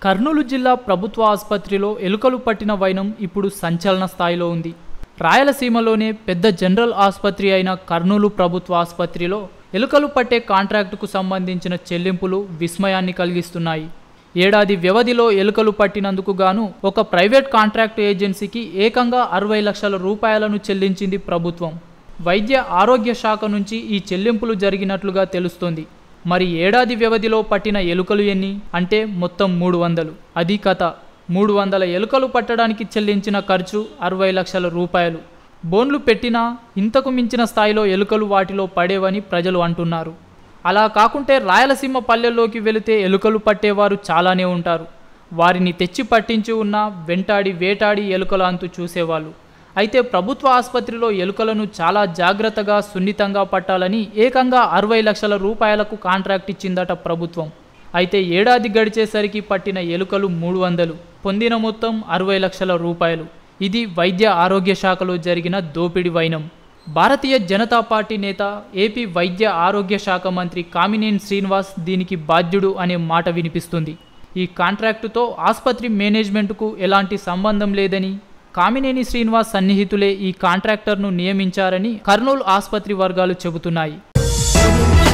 కర్నూలు జిల్లా ప్రభుత్వ ఆసుపత్రిలో ఎలుకలు పట్టిన వైనం ఇప్పుడు సంచలన స్థాయిలో ఉంది రాయలసీమలోనే పెద్ద జనరల్ ఆసుపత్రి అయిన కర్నూలు ప్రభుత్వ ఆసుపత్రిలో ఎలుకలు పట్టే కాంట్రాక్టుకు సంబంధించిన చెల్లింపులు విస్మయాన్ని కలిగిస్తున్నాయి ఏడాది వ్యవధిలో ఎలుకలు పట్టినందుకు గాను ఒక ప్రైవేట్ కాంట్రాక్ట్ ఏజెన్సీకి ఏకంగా అరవై లక్షల రూపాయలను చెల్లించింది ప్రభుత్వం వైద్య ఆరోగ్య శాఖ నుంచి ఈ చెల్లింపులు జరిగినట్లుగా తెలుస్తోంది మరి ఏడాది వ్యవధిలో పట్టిన ఎలుకలు ఎన్ని అంటే మొత్తం మూడు వందలు అది కథ మూడు వందల ఎలుకలు పట్టడానికి చెల్లించిన ఖర్చు అరవై లక్షల రూపాయలు బోన్లు పెట్టినా ఇంతకు మించిన స్థాయిలో ఎలుకలు వాటిలో పడేవని ప్రజలు అంటున్నారు అలా కాకుంటే రాయలసీమ పల్లెల్లోకి వెళితే ఎలుకలు పట్టేవారు చాలానే ఉంటారు వారిని తెచ్చి పట్టించి ఉన్నా వెంటాడి వేటాడి ఎలుకల అంతు చూసేవాళ్ళు అయితే ప్రభుత్వ ఆసుపత్రిలో ఎలుకలను చాలా జాగ్రత్తగా సున్నితంగా పట్టాలని ఏకంగా అరవై లక్షల రూపాయలకు కాంట్రాక్ట్ ఇచ్చిందట ప్రభుత్వం అయితే ఏడాది గడిచేసరికి పట్టిన ఎలుకలు మూడు వందలు పొందిన మొత్తం అరవై లక్షల రూపాయలు ఇది వైద్య ఆరోగ్య శాఖలో జరిగిన దోపిడి వైనం భారతీయ జనతా పార్టీ నేత ఏపీ వైద్య ఆరోగ్య శాఖ మంత్రి కామినేని శ్రీనివాస్ దీనికి బాధ్యుడు అనే మాట వినిపిస్తుంది ఈ కాంట్రాక్టుతో ఆసుపత్రి మేనేజ్మెంట్కు ఎలాంటి సంబంధం లేదని కామినేని శ్రీనివాస్ సన్నిహితులే ఈ కాంట్రాక్టర్ను నియమించారని కర్నూలు ఆసుపత్రి వర్గాలు చెబుతున్నాయి